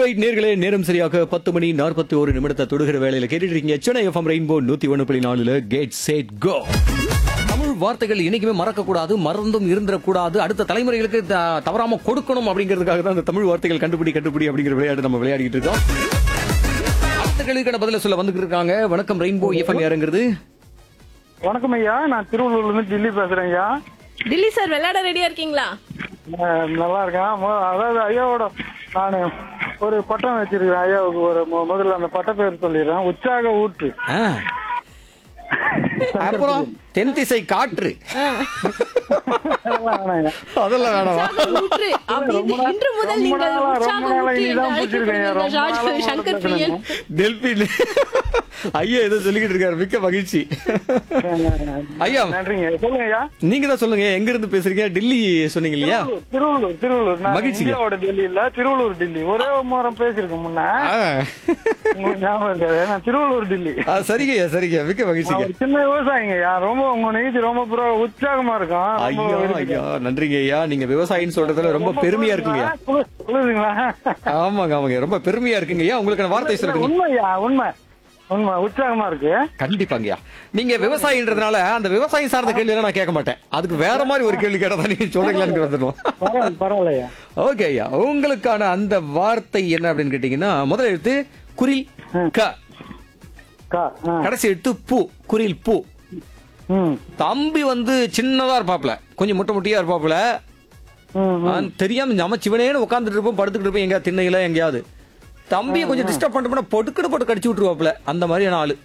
Right நேர்களே நேரம் சரியாக பத்து மணி நாற்பத்தி ஒரு நிமிடத்தை தொடுகிற வேலையில கேட்டுட்டு இருக்கீங்க சென்னை எஃப்எம் ரெயின்போ நூத்தி ஒன்று புள்ளி நாலுல கேட் சேட் கோ தமிழ் வார்த்தைகள் என்னைக்குமே மறக்க கூடாது மறந்தும் இருந்துடக்கூடாது அடுத்த தலைமுறைகளுக்கு த- தவறாம கொடுக்கணும் அப்படிங்கிறதுக்காக தான் இந்த தமிழ் வார்த்தைகள் கண்டுபிடி கண்டுபிடி அப்படிங்கிற விளையாட்டு நம்ம விளையாடிட்டு இருக்கோம் அடுத்த கேள்விக்கான பதில சொல்ல வந்துகிட்டு இருக்காங்க வணக்கம் ரெயின்போ எஃப்எம் யாருங்கிறது வணக்கம் ஐயா நான் திருவள்ளூர்ல இருந்து டில்லி பேசுறேன் ஐயா டில்லி சார் விளையாட ரெடியா இருக்கீங்களா அஹ் நல்லா இருக்கேன் மொ- அதாவது ஐயாவோட நான் ஒரு பட்டம் வச்சிருக்கேன் ஐயாவுக்கு ஒரு மு- முதல்ல அந்த பட்ட பேர் சொல்லிடுறேன் உற்சாக ஊற்று ஆ. அப்புறம் தென் திசை காற்று அதெல்லாம் வேணாம் ஐயா. அதெல்லாம் வேணாமா உற்சாக ஊற்று. அப்படி ரொம்ப நாள்- இன்று முதல் ரொம்ப நீங்கள் நாளா- ரொம்ப உற்சாக நாளா ஊற்று என்று இதான் பிடிச்சிருக்கேன் ஐயா. ரொம்ப அழைக்கப்படுகின்ற நாளா சங்கர் உங்களுக்கு பிரியன் டெல்பின் ஐயா ஏதோ சொல்லிக்கிட்டு இருக்காரு மிக்க மகிழ்ச்சி ஐயா நன்றிங்க சொல்லுங்க ஐயா நீங்க தான் சொல்லுங்க எங்க இருந்து பேசுறீங்க டெல்லி சொன்னீங்க இல்லையா திருவள்ளூர் திருவள்ளூர் நான் மகிழ்ச்சிங்க. இந்தியாவோட டெல்லி இல்ல திருவள்ளூர் டெல்லி ஒரே ஒரு முறை பேசியிருக்கேன் முன்ன ஆ. உங்களுக்கு ஞாபகம் இருக்காது நான் திருவள்ளூர் டெல்லி ஆ, சரிங்க ஐயா சரிங்க மிக்க நான் மகிழ்ச்சிங்க ஒரு சின்ன விவசாயிங்க ஐயா ரொம்ப உங்க நிகழ்ச்சி ரொம்ப புற உற்சாகமா இருக்கும் ரொம்ப ஐயா இருக்குது. ஐயா நன்றிங்க ஐயா நீங்க விவசாயின்னு சொல்றதுல ரொம்ப பெருமையா இருக்குங்க ஐயா குளு- குளுருதுங்களா ஆமாங்க ஆமாங்க ரொம்ப பெருமையா இருக்குங்க ஐயா உங்களுக்கான வார்த்தை சொல்லுங்க உண்மையா உண்மை உண்மை உற்சாகமா இருக்கு கண்டிப்பாங்கய்யா நீங்க விவசாயின்றதுனால அந்த விவசாயம் சார்ந்த கேள்வி நான் கேட்க மாட்டேன் அதுக்கு வேற மாதிரி ஒரு கேள்வி கேட்டா தான் நீங்க சொல்றீங்களான்னு வந்துடும் பரவாயில்ல பரவாயில்லையா ஓகே ஐயா உங்களுக்கான அந்த வார்த்தை என்ன அப்படின்னு கேட்டீங்கன்னா முதல் எழுத்து குரில் க கா ஆ. கடைசி எழுத்து பூ குரில் பூ ம் தம்பி வந்து சின்னதா இருப்பாப்ல கொஞ்சம் முட்டை முட்டியா இருப்பாப்ல ம், ம். ஆ, தெரியாம நம்ம சிவனேன்னு உட்காந்துட்டு இருப்போம் படுத்துக்கிட்டு இருப்போம் எங்க திண்ணையில எங்கேயாவது தம்பியை கொஞ்சம் டிஸ்டர்ப் பண்ணிட்டோம்னா பொட்டுக்கிட்டு போட்டு கடிச்சு விட்டுருவாப்ல அந்த மாதிரியான ஆளு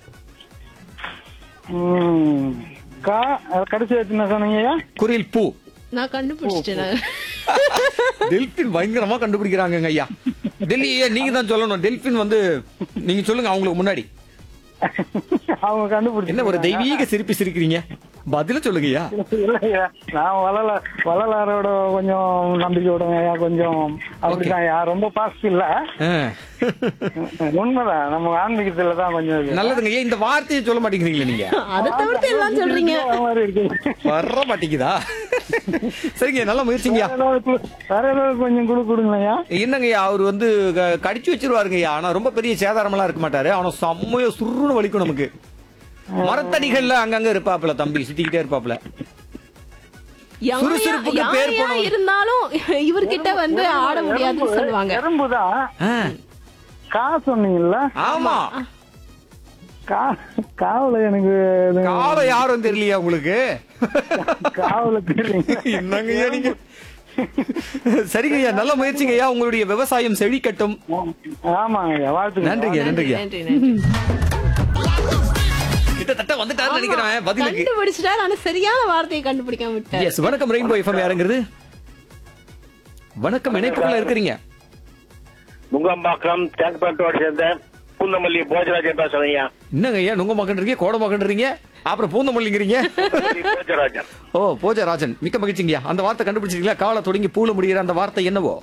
ம். கா அஹ், கடைசி வச்சு என்ன சொன்னீங்கய்யா குரில் பூ நான் கண்டுபிடிச்சிட்டேன் டெல்பின் பயங்கரமா கண்டுபிடிக்கிறாங்க ஐயா டெல்லி நீங்க தான் சொல்லணும் டெல்பின் வந்து நீங்க சொல்லுங்க அவங்களுக்கு முன்னாடி அவங்க கண்டுபிடிச்சு என்ன ஒரு தெய்வீக சிரிப்பு சிரிக்கிறீங்க பதில சொல்லுங்கய்யா இல்லையா நான் வளல வள்ளலாரோட கொஞ்சம் நம்பிக்கை விடுங்க கொஞ்சம் அப்படிதான் யா ரொம்ப பாஸ்ட் இல்ல ஆ. உண்மைதான் நம்ம ஆன்மீகத்துல தான் கொஞ்சம் இது. நல்லதுங்க ஐயா இந்த வார்த்தையை சொல்ல மாட்டேங்கிறீங்களா நீங்க அதை தவிர்த்து எல்லாம் சொல்றீங்க அந்த மாதிரி இருக்கு வர மாட்டேங்குதா சரிங்க நல்ல முயற்சிங்கய்யா வேற ஏதாவது குழு- வேற ஏதாவது கொஞ்சம் குழு கொடுங்கய்யா என்னங்கய்யா அவர் வந்து க- கடிச்சு வச்சிருவாருங்கய்யா ஆனா ரொம்ப பெரிய சேதாரமெல்லாம் இருக்க மாட்டாரு ஆனா செம்மைய சுருன்னு வலிக்கும் நமக்கு மரத்தடிகள்ல அங்கங்க இருப்பாப்ல தம்பி சுத்திக்கிட்டே இருப்பாப்ல யாரையா- சுறுசுறுப்புக்கு பேர் யாரையா போனவர். இருந்தாலும் இவர்கிட்ட வந்து ஆட முடியாதுன்னு சொல்லுவாங்க எறும்புதான் ஆ, கா சொன்னீங்கல்ல ஆமா கா காவல எனக்கு இது- காலம் யாரும் தெரியலையா உங்களுக்கு காவல தெரியுங்க என்னங்கய்யா நீங்க சரிங்கய்யா நல்ல முயற்சிங்கய்யா உங்களுடைய விவசாயம் செழிக்கட்டும் ஆமாங்க ஐயா வாழ்த்துக்கள் நன்றிங்க நன்றிங்க நன்றி நன்றி கிட்டத்தட்ட வந்துட்டாருன்னு நினைக்கிறேன் பதிலுக்கு கண்டுபிடிச்சிட்டா நான் சரியான வார்த்தையை கண்டுபிடிக்காம விட்டேன் எஸ் வணக்கம் ரெயின்போ எஃப்எம் யாருங்கிறது வணக்கம் இணைப்புக்குள்ள இருக்கிறீங்க நுங்கம்பாக்கம் தேக்கப்பேட்டோடு சேர்ந்த பூந்தமல்லி போஜராஜன் பேசுறீங்க என்னங்க ஐயா நுங்க மகன்றீங்க கோட மகன்றீங்க அப்புறம் பூந்தமல்லிங்கிறீங்க போஜராஜன் ஓ போஜராஜன் மிக்க மகிழ்ச்சிங்கய்யா அந்த வார்த்தை கண்டுபிடிச்சிருக்கீங்களா காலை தொடங்கி பூல முடிகிற அந்த வார்த்தை என்னவோ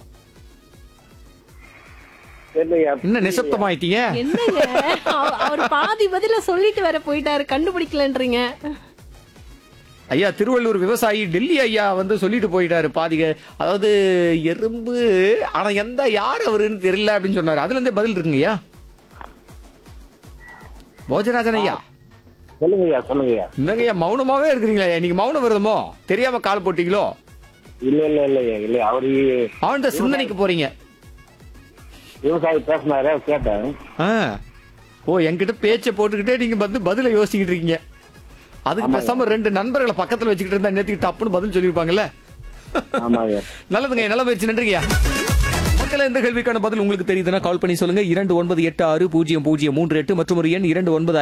என்னையா என்ன நிசப்தமாயிட்டீங்க என்னங்க அவ- அவர் பாதி பதில சொல்லிட்டு வேற போயிட்டாரு கண்டுபிடிக்கலன்றீங்க ஐயா திருவள்ளூர் விவசாயி டெல்லி ஐயா வந்து சொல்லிட்டு போயிட்டாரு பாதிக அதாவது எறும்பு ஆனா எந்த யார் அவருன்னு தெரியல அப்படின்னு சொன்னாரு அதுல இருந்தே பதில் இருக்குங்கய்யா போஜராஜன் ஐயா சொல்லுங்கய்யா சொல்லுங்கய்யா என்னங்கய்யா மௌனமாவே இருக்கிறீங்களா நீங்க மௌனம் வருதமோ தெரியாம கால் போட்டீங்களோ இல்ல இல்ல இல்லையா இல்ல அவரு ஆழ்ந்த சிந்தனைக்கு போறீங்க விவசாயி பேசினாரே கேட்டேன் ஆ. ஓ என்கிட்ட பேச்சை போட்டுக்கிட்டே நீங்க வந்து பதில யோசிச்சுக்கிட்டு இருக்கீங்க அதுக்கு பேசாம ரெண்டு நண்பர்களை பக்கத்துல வச்சுக்கிட்டு இருந்தா நேத்துக்கு டப்புன்னு பதில் சொல்லிருப்பாங்கல்ல ஆமாங்க நல்லதுங்க நல்ல முயற்சி நன்றிங்கய்யா மக்கள் இந்த கேள்விக்கான பதில் உங்களுக்கு தெரியுதுன்னா கால் பண்ணி சொல்லுங்க இரண்டு ஒன்பது எட்டு ஆறு பூஜ்ஜியம் பூஜ்ஜியம் மூன்று எட்டு மற்றும் ஒரு எண் இரண்டு ஒன்பது